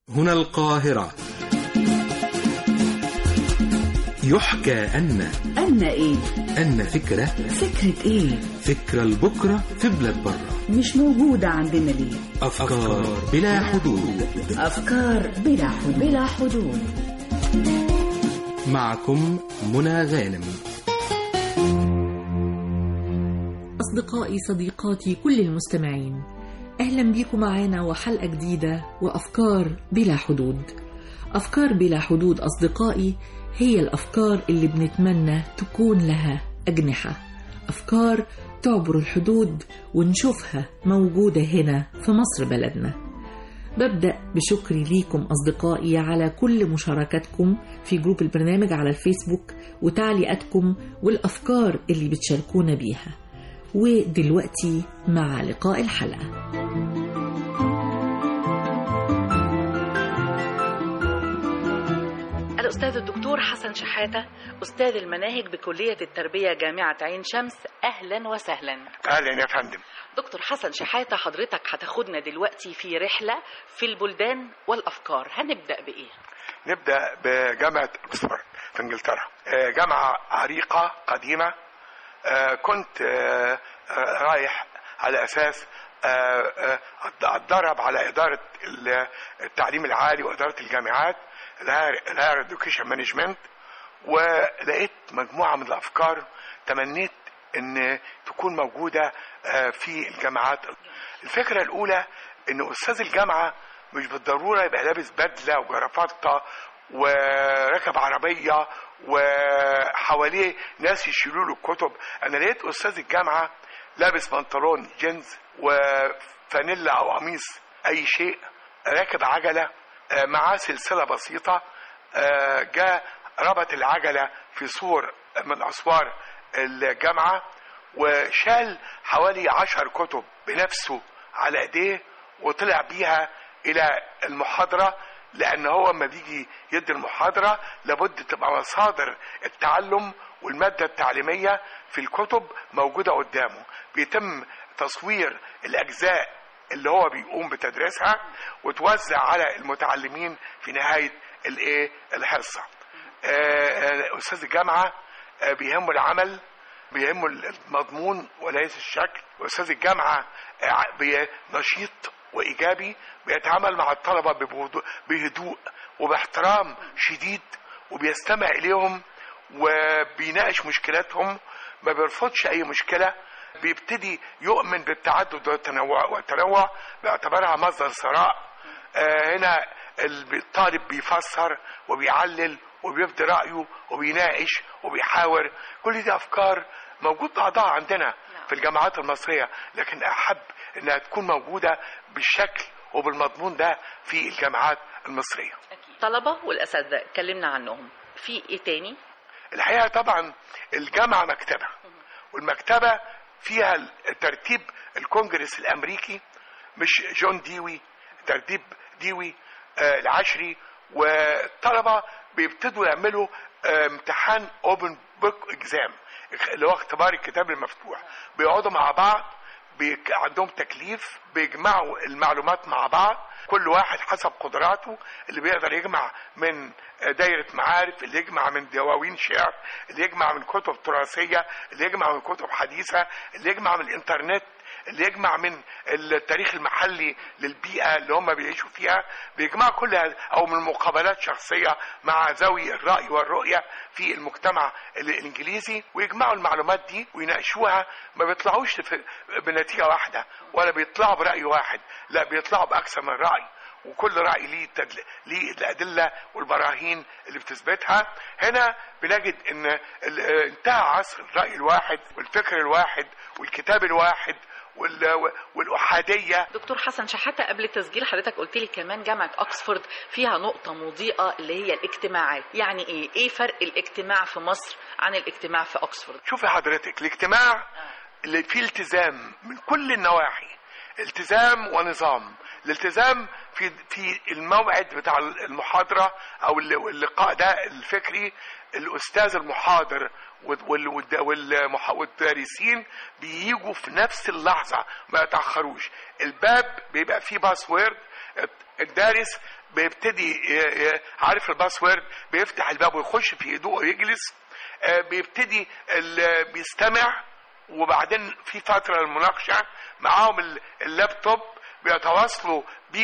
هنا القاهرة يحكى أن أن إيه؟ أن فكرة فكرة إيه؟ فكرة لبكرة في بلاد برة مش موجودة عندنا ليه؟ أفكار بلا حدود أفكار بلا حدود بلا حدود معكم منى غانم أصدقائي صديقاتي كل المستمعين أهلا بيكم معانا وحلقة جديدة وأفكار بلا حدود أفكار بلا حدود أصدقائي هي الأفكار اللي بنتمنى تكون لها أجنحة أفكار تعبر الحدود ونشوفها موجودة هنا في مصر بلدنا ببدأ بشكري ليكم أصدقائي على كل مشاركاتكم في جروب البرنامج على الفيسبوك وتعليقاتكم والأفكار اللي بتشاركونا بيها ودلوقتي مع لقاء الحلقة الأستاذ الدكتور حسن شحاتة أستاذ المناهج بكلية التربية جامعة عين شمس أهلا وسهلا اهلا يا فندم دكتور حسن شحاتة حضرتك هتاخدنا دلوقتي في رحلة في البلدان والأفكار هنبدأ بإيه؟ نبدا بجامعه اوكسفورد في انجلترا آه، جامعه عريقه قديمه آه، كنت آه، آه، رايح على اساس آه، آه، اتدرب على اداره ال- التعليم العالي واداره الجامعات الهاير اديوكيشن مانجمنت ولقيت مجموعه من الافكار تمنيت ان تكون موجوده آه، في الجامعات الفكره الاولى ان استاذ الجامعه مش بالضروره يبقى لابس بدله وجرافطه وراكب عربيه وحواليه ناس يشيلوا له الكتب انا لقيت استاذ الجامعه لابس بنطلون جينز وفانيلا او قميص اي شيء راكب عجله آه، معاه سلسله بسيطه آه، جاء ربط العجله في سور من اسوار الجامعه وشال حوالي عشر كتب بنفسه على ايديه وطلع بيها الى المحاضره لان هو لما بيجي يدي المحاضره لابد تبقى مصادر التعلم والماده التعليميه في الكتب موجوده قدامه بيتم تصوير الاجزاء اللي هو بيقوم بتدريسها وتوزع على المتعلمين في نهايه الايه الحصه آه، آه، استاذ الجامعه آه، بيهمه العمل بيهمه المضمون وليس الشكل واستاذ الجامعه آه، بي- نشيط وايجابي بيتعامل مع الطلبه ببهدوء- بهدوء وباحترام شديد وبيستمع اليهم وبيناقش مشكلاتهم ما بيرفضش اي مشكله بيبتدي يؤمن بالتعدد والتنوع والتنوع باعتبارها مصدر ثراء آه، هنا الطالب بيفسر وبيعلل وبيبدي رأيه وبيناقش وبيحاور كل دي أفكار موجود بعضها عندنا في الجامعات المصرية لكن أحب إنها تكون موجودة بالشكل وبالمضمون ده في الجامعات المصرية طلبة والأساتذة اتكلمنا عنهم في إيه تاني؟ الحقيقة طبعا الجامعة مكتبة والمكتبة فيها ترتيب الكونجرس الأمريكي مش جون ديوي ترتيب ديوي آه العشري والطلبة بيبتدوا يعملوا آه امتحان اوبن بوك اكزام اللي هو اختبار الكتاب المفتوح بيقعدوا مع بعض بيك عندهم تكليف بيجمعوا المعلومات مع بعض كل واحد حسب قدراته اللي بيقدر يجمع من دايرة معارف اللي يجمع من دواوين شعر اللي يجمع من كتب تراثية اللي يجمع من كتب حديثة اللي يجمع من الانترنت اللي يجمع من التاريخ المحلي للبيئة اللي هم بيعيشوا فيها بيجمع كل هذا أو من مقابلات شخصية مع ذوي الرأي والرؤية في المجتمع ال- الإنجليزي ويجمعوا المعلومات دي ويناقشوها ما بيطلعوش في- بنتيجة واحدة ولا بيطلعوا برأي واحد لا بيطلعوا بأكثر من رأي وكل رأي ليه تدل... ليه الأدلة والبراهين اللي بتثبتها هنا بنجد إن ال- انتهى عصر الرأي الواحد والفكر الواحد والكتاب الواحد وال... والأحادية دكتور حسن شحاتة قبل التسجيل حضرتك قلت لي كمان جامعة أكسفورد فيها نقطة مضيئة اللي هي الاجتماعات يعني إيه؟ إيه فرق الاجتماع في مصر عن الاجتماع في أكسفورد؟ شوفي حضرتك الاجتماع اللي فيه التزام من كل النواحي التزام ونظام الالتزام في في الموعد بتاع المحاضره او الل- اللقاء ده الفكري الاستاذ المحاضر وال- وال- والمح- والدارسين بييجوا في نفس اللحظه ما يتاخروش الباب بيبقى فيه باسورد الدارس بيبتدي ي- ي- عارف الباسورد بيفتح الباب ويخش في هدوء ويجلس آه، بيبتدي ال- بيستمع وبعدين في فترة المناقشة معاهم ال- اللابتوب بيتواصلوا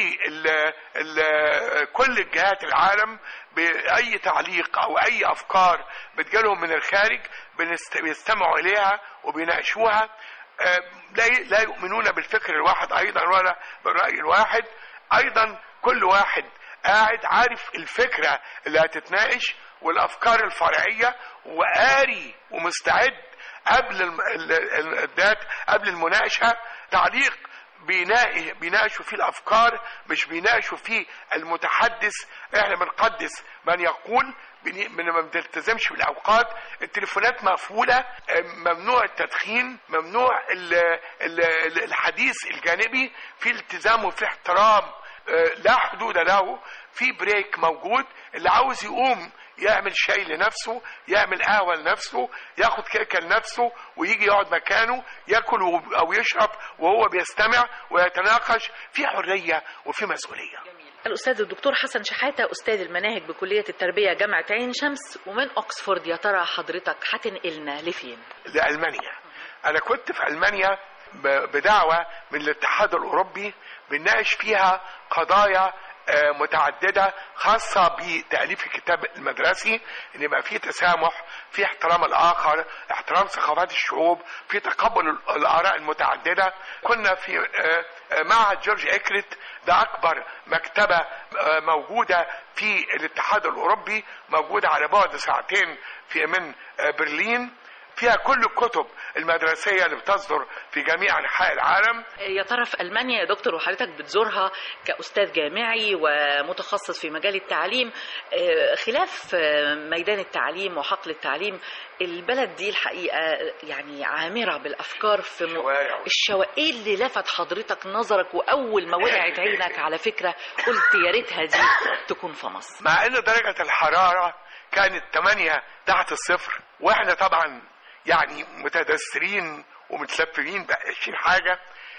بكل الجهات العالم بأي تعليق أو أي أفكار بتجيلهم من الخارج بنست- بيستمعوا إليها وبيناقشوها آه، لا ي- لا يؤمنون بالفكر الواحد أيضا ولا بالرأي الواحد أيضا كل واحد قاعد عارف الفكرة اللي هتتناقش والأفكار الفرعية وقاري ومستعد قبل الم- ال- ال- الذات قبل المناقشة تعليق بيناقش بيناقشوا فيه الافكار مش بيناقشوا فيه المتحدث احنا بنقدس من يقول بن- من- ما بنلتزمش بالاوقات التليفونات مقفوله اه، ممنوع التدخين ممنوع ال- ال- ال- الحديث الجانبي في التزام وفي احترام اه، لا حدود له في بريك موجود اللي عاوز يقوم يعمل شاي لنفسه يعمل قهوة لنفسه ياخد كيكة لنفسه ويجي يقعد مكانه ياكل و- او يشرب وهو بيستمع ويتناقش في حرية وفي مسؤولية الأستاذ الدكتور حسن شحاتة أستاذ المناهج بكلية التربية جامعة عين شمس ومن أكسفورد يا ترى حضرتك هتنقلنا لفين؟ لألمانيا أنا كنت في ألمانيا ب- بدعوة من الاتحاد الأوروبي بنناقش فيها قضايا آه، متعددة خاصة بتأليف الكتاب المدرسي إن يبقى فيه تسامح في احترام الآخر احترام ثقافات الشعوب في تقبل ال- الآراء المتعددة كنا في آه، آه، معهد جورج إكريت ده أكبر مكتبة آه، موجودة في الاتحاد الأوروبي موجودة على بعد ساعتين في من آه، برلين فيها كل الكتب المدرسية اللي بتصدر في جميع أنحاء العالم يا ترى في ألمانيا يا دكتور وحضرتك بتزورها كأستاذ جامعي ومتخصص في مجال التعليم آه، خلاف آه، ميدان التعليم وحقل التعليم البلد دي الحقيقة يعني عامرة بالأفكار في م... شوارع. الشوا إيه اللي لفت حضرتك نظرك وأول ما وقعت عينك على فكرة قلت يا ريتها دي تكون في مصر مع ان درجة الحرارة كانت 8 تحت الصفر واحنا طبعا يعني متدثرين ومتلففين ب 20 حاجة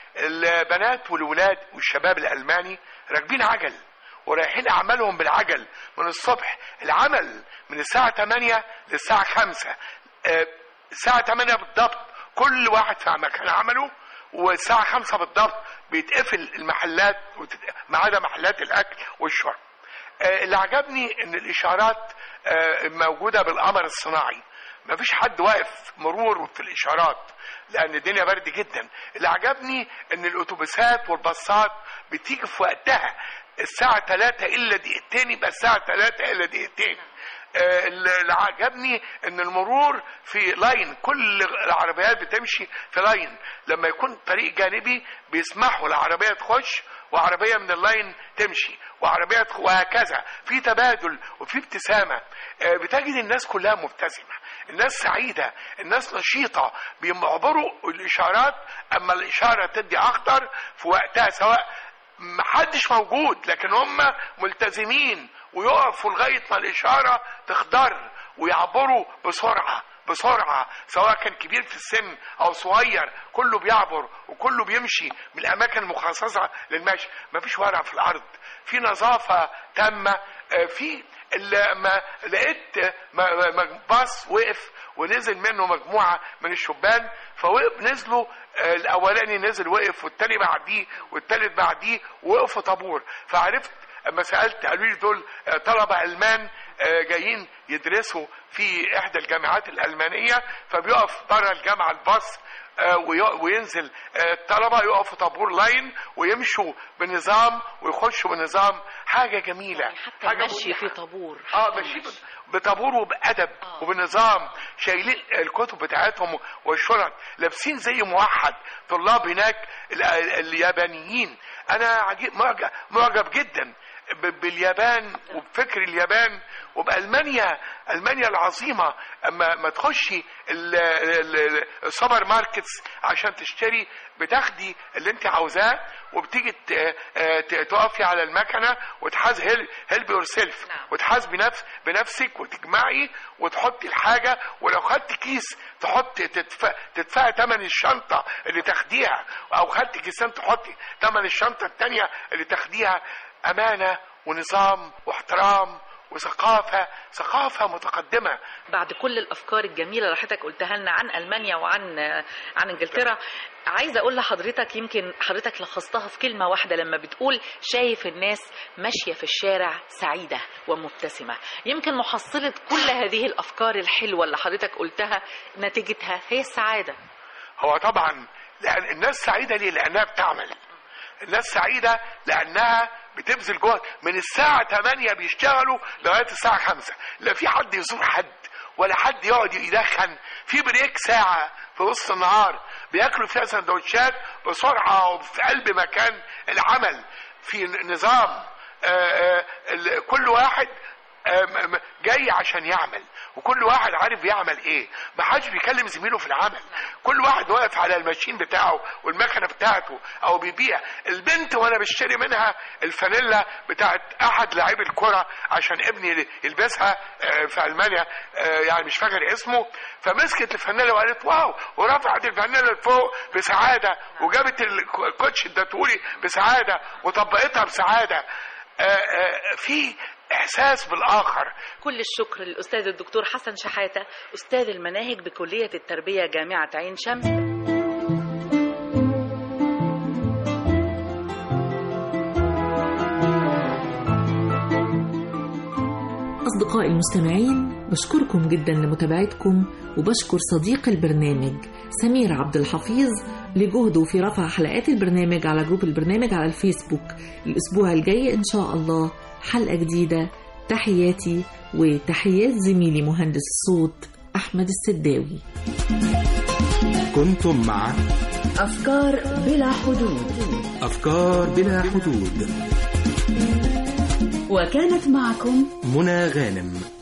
البنات والولاد والشباب الألماني راكبين عجل ورايحين أعمالهم بالعجل من الصبح العمل من الساعة 8 للساعة 5 آه، الساعة 8 بالضبط كل واحد في مكان عمله والساعة 5 بالضبط بيتقفل المحلات وتت- ما عدا محلات الأكل والشرب آه، اللي عجبني ان الاشارات آه، موجوده بالقمر الصناعي ما فيش حد واقف مرور في الاشارات لان الدنيا برد جدا اللي عجبني ان الاتوبيسات والباصات بتيجي في وقتها الساعة 3 إلا دقيقتين يبقى الساعة 3 إلا دقيقتين آه، اللي عجبني ان المرور في لاين كل العربيات بتمشي في لاين لما يكون طريق جانبي بيسمحوا العربية تخش وعربية من اللاين تمشي وعربية تخ- وهكذا في تبادل وفي ابتسامة آه، بتجد الناس كلها مبتسمة الناس سعيدة الناس نشيطة بيعبروا الإشارات أما الإشارة تدي أخضر في وقتها سواء محدش موجود لكن هم ملتزمين ويقفوا لغاية ما الإشارة تخضر ويعبروا بسرعة بسرعة سواء كان كبير في السن أو صغير كله بيعبر وكله بيمشي من الأماكن المخصصة للمشي مفيش ورق في الأرض في نظافة تامة آه، في لما لقيت م- م- باص وقف ونزل منه مجموعة من الشبان فوقف نزلوا آه، الأولاني نزل وقف والتاني بعديه والتالت بعديه وقفوا طابور فعرفت اما سالت قالوا لي دول آه، طلبه المان آه، جايين يدرسوا في احدى الجامعات الالمانيه فبيقف بره الجامعه الباص آه، وي- وينزل آه، الطلبه يقفوا طابور لاين ويمشوا بنظام ويخشوا بنظام حاجه جميله حتى حاجه المشي مريحة. في طابور اه حتى ماشي المشي. بطابور وبأدب آه. وبنظام شايلين الكتب بتاعتهم والشنط لابسين زي موحد طلاب هناك ال- ال- اليابانيين انا عجيب معجب, معجب جدا ب- باليابان وبفكر اليابان وبألمانيا ألمانيا العظيمة أما ما تخشي ال- ال- ال- السوبر ماركتس عشان تشتري بتاخدي اللي انت عاوزاه وبتيجي ت- آه، ت- تقفي على المكنه وتحاز هيلب يور سيلف نعم. وتحاسبي نفس بنفسك وتجمعي وتحطي الحاجه ولو خدت كيس تحط تدفع تدفعي ثمن الشنطه اللي تاخديها او خدت كيسين تحطي ثمن الشنطه الثانيه اللي تاخديها امانه ونظام واحترام وثقافه ثقافه متقدمه بعد كل الافكار الجميله اللي حضرتك قلتها لنا عن المانيا وعن عن انجلترا عايزه اقول لحضرتك يمكن حضرتك لخصتها في كلمه واحده لما بتقول شايف الناس ماشيه في الشارع سعيده ومبتسمه يمكن محصله كل هذه الافكار الحلوه اللي حضرتك قلتها نتيجتها هي السعاده هو طبعا لان الناس سعيده ليه لانها بتعمل الناس سعيده لانها بتبذل جهد من الساعه 8 بيشتغلوا لغايه الساعه 5 لا في حد يزور حد ولا حد يقعد يدخن في بريك ساعه في وسط النهار بياكلوا فيها سندوتشات بسرعه وفي قلب مكان العمل في نظام آه، آه، ال- كل واحد آه، م- م- جاي عشان يعمل وكل واحد عارف يعمل ايه ما حدش بيكلم زميله في العمل كل واحد واقف على الماشين بتاعه والمكنه بتاعته او بيبيع البنت وانا بشتري منها الفانيلا بتاعت احد لاعبي الكره عشان ابني يلبسها آه، في المانيا آه، يعني مش فاكر اسمه فمسكت الفانيلا وقالت واو ورفعت الفانيلا لفوق بسعاده وجابت الك- الكوتش ادتهولي بسعاده وطبقتها بسعاده آه، آه، في احساس بالاخر كل الشكر للاستاذ الدكتور حسن شحاته استاذ المناهج بكليه التربيه جامعه عين شمس أصدقائي المستمعين بشكركم جدا لمتابعتكم وبشكر صديق البرنامج سمير عبد الحفيظ لجهده في رفع حلقات البرنامج على جروب البرنامج على الفيسبوك الأسبوع الجاي إن شاء الله حلقة جديدة تحياتي وتحيات زميلي مهندس الصوت أحمد السداوي كنتم مع أفكار بلا حدود أفكار بلا حدود وكانت معكم منى غانم